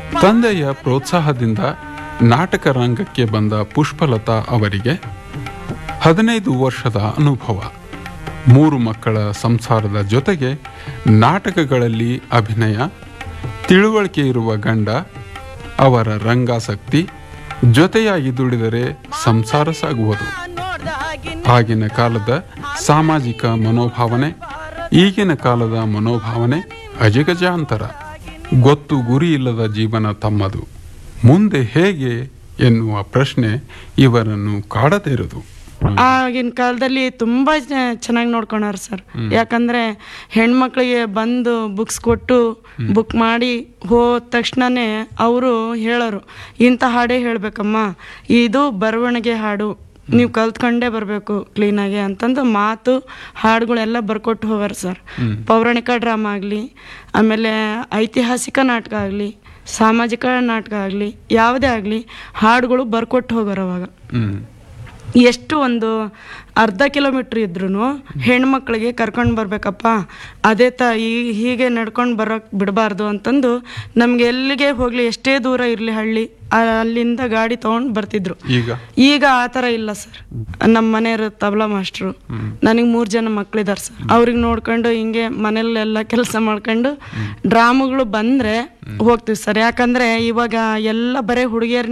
ತಂದೆಯ ಪ್ರೋತ್ಸಾಹದಿಂದ ನಾಟಕ ರಂಗಕ್ಕೆ ಬಂದ ಪುಷ್ಪಲತಾ ಅವರಿಗೆ ಹದಿನೈದು ವರ್ಷದ ಅನುಭವ ಮೂರು ಮಕ್ಕಳ ಸಂಸಾರದ ಜೊತೆಗೆ ನಾಟಕಗಳಲ್ಲಿ ಅಭಿನಯ ತಿಳುವಳಿಕೆ ಇರುವ ಗಂಡ ಅವರ ರಂಗಾಸಕ್ತಿ ಜೊತೆಯಾಗಿ ದುಡಿದರೆ ಸಂಸಾರ ಸಾಗುವುದು ಆಗಿನ ಕಾಲದ ಸಾಮಾಜಿಕ ಮನೋಭಾವನೆ ಈಗಿನ ಕಾಲದ ಮನೋಭಾವನೆ ಅಜಗಜಾಂತರ ಗೊತ್ತು ಗುರಿ ಇಲ್ಲದ ಜೀವನ ತಮ್ಮದು ಮುಂದೆ ಹೇಗೆ ಎನ್ನುವ ಪ್ರಶ್ನೆ ಇವರನ್ನು ಕಾಡದಿರದು ಆಗಿನ ಕಾಲದಲ್ಲಿ ತುಂಬಾ ಚೆನ್ನಾಗಿ ನೋಡ್ಕೊಳಾರ ಸರ್ ಯಾಕಂದ್ರೆ ಹೆಣ್ಮಕ್ಳಿಗೆ ಬಂದು ಬುಕ್ಸ್ ಕೊಟ್ಟು ಬುಕ್ ಮಾಡಿ ಹೋದ ತಕ್ಷಣನೇ ಅವರು ಹೇಳೋರು ಇಂಥ ಹಾಡೇ ಹೇಳ್ಬೇಕಮ್ಮ ಇದು ಬರವಣಿಗೆ ಹಾಡು ನೀವು ಕಲ್ತ್ಕೊಂಡೇ ಬರಬೇಕು ಕ್ಲೀನಾಗಿ ಅಂತಂದು ಮಾತು ಹಾಡುಗಳೆಲ್ಲ ಬರ್ಕೊಟ್ಟು ಹೋಗಾರ ಸರ್ ಪೌರಾಣಿಕ ಡ್ರಾಮಾ ಆಗಲಿ ಆಮೇಲೆ ಐತಿಹಾಸಿಕ ನಾಟಕ ಆಗಲಿ ಸಾಮಾಜಿಕ ನಾಟಕ ಆಗಲಿ ಯಾವುದೇ ಆಗಲಿ ಹಾಡುಗಳು ಬರ್ಕೊಟ್ಟು ಹೋಗೋರು ಅವಾಗ ಹ್ಮ್ ಎಷ್ಟು ಒಂದು ಅರ್ಧ ಕಿಲೋಮೀಟ್ರ್ ಇದ್ರೂ ಹೆಣ್ಮಕ್ಳಿಗೆ ಕರ್ಕೊಂಡು ಬರ್ಬೇಕಪ್ಪ ಅದೇ ತ ಈ ಹೀಗೆ ನಡ್ಕೊಂಡು ಬರೋಕ್ಕೆ ಬಿಡಬಾರ್ದು ಅಂತಂದು ನಮ್ಗೆ ಎಲ್ಲಿಗೆ ಹೋಗಲಿ ಎಷ್ಟೇ ದೂರ ಇರಲಿ ಹಳ್ಳಿ ಆ- ಅಲ್ಲಿಂದ ಗಾಡಿ ತೊಗೊಂಡು ಬರ್ತಿದ್ರು ಈಗ ಈಗ ಆ ಥರ ಇಲ್ಲ ಸರ್ ನಮ್ಮ ಮನೆಯವರು ತಬಲಾ ಮಾಸ್ಟ್ರು ನನಗೆ ಮೂರು ಜನ ಮಕ್ಳಿದಾರೆ ಸರ್ ಅವ್ರಿಗೆ ನೋಡ್ಕೊಂಡು ಹಿಂಗೆ ಮನೇಲೆಲ್ಲ ಕೆಲಸ ಮಾಡ್ಕೊಂಡು ಡ್ರಾಮಗಳು ಬಂದರೆ ಹೋಗ್ತೀವಿ ಸರ್ ಯಾಕಂದರೆ ಇವಾಗ ಎಲ್ಲ ಬರೀ ಹುಡುಗಿಯರ್